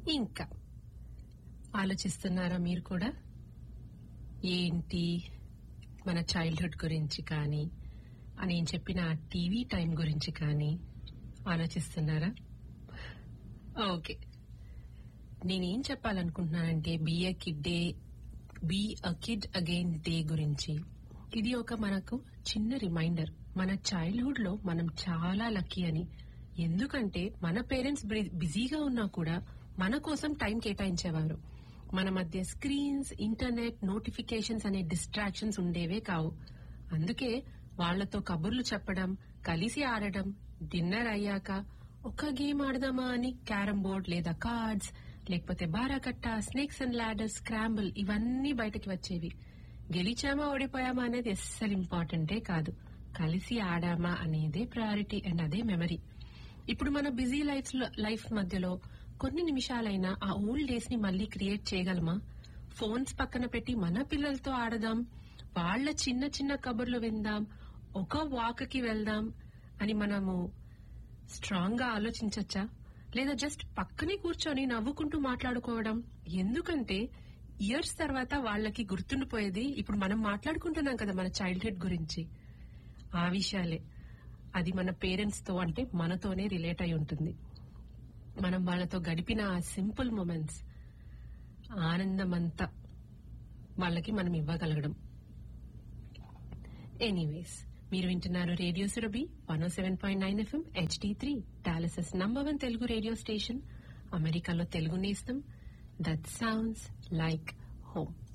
ఇంకా ఆలోచిస్తున్నారా మీరు కూడా ఏంటి మన చైల్డ్హుడ్ గురించి కానీ అని నేను చెప్పిన టీవీ టైం గురించి కానీ ఆలోచిస్తున్నారా ఓకే నేనేం చెప్పాలనుకుంటున్నానంటే be a kid day be a kid again day గురించి ఇది ఒక మనకు చిన్న రిమైండర్ మన చైల్డ్హుడ్ లో మనం చాలా లక్కీ అని ఎందుకంటే మన పేరెంట్స్ బిజీగా ఉన్నా కూడా మన కోసం టైం కేటాయించేవారు మన మధ్య స్క్రీన్స్ ఇంటర్నెట్ నోటిఫికేషన్స్ అనే డిస్ట్రాక్షన్స్ ఉండేవే కావు అందుకే వాళ్లతో కబుర్లు చెప్పడం కలిసి ఆడడం డిన్నర్ అయ్యాక ఒక గేమ్ ఆడదామా అని క్యారం బోర్డ్ లేదా కార్డ్స్ లేకపోతే బారాకట్ట స్నేక్స్ అండ్ లాడర్ స్క్రాంబుల్ ఇవన్నీ బయటకి వచ్చేవి గెలిచామా ఓడిపోయామా అనేది అస్సలు ఇంపార్టెంటే కాదు కలిసి ఆడామా అనేదే ప్రయారిటీ అండ్ అదే మెమరీ ఇప్పుడు మన బిజీ లైఫ్ లైఫ్ మధ్యలో కొన్ని నిమిషాలైనా ఆ ఓల్డ్ డేస్ ని మళ్ళీ క్రియేట్ చేయగలమా ఫోన్స్ పక్కన పెట్టి మన పిల్లలతో ఆడదాం వాళ్ళ చిన్న చిన్న కబుర్లు విందాం ఒక వాక్ కి వెళ్దాం అని మనము స్ట్రాంగ్ గా ఆలోచించచ్చా లేదా జస్ట్ పక్కనే కూర్చొని నవ్వుకుంటూ మాట్లాడుకోవడం ఎందుకంటే ఇయర్స్ తర్వాత వాళ్ళకి గుర్తుండిపోయేది ఇప్పుడు మనం మాట్లాడుకుంటున్నాం కదా మన చైల్డ్హుడ్ గురించి ఆ విషయాలే అది మన పేరెంట్స్ తో అంటే మనతోనే రిలేట్ అయి ఉంటుంది మనం వాళ్ళతో గడిపిన ఆ సింపుల్ మూమెంట్స్ ఆనందమంతా వాళ్ళకి మనం ఇవ్వగలగడం ఎనీవేస్ మీరు వింటున్నారు radio Surabhi one seven point nine FM HD three Dallas's number one Telugu radio station అమెరికాలో తెలుగు నేస్తం దట్ సౌండ్స్ లైక్ హోమ్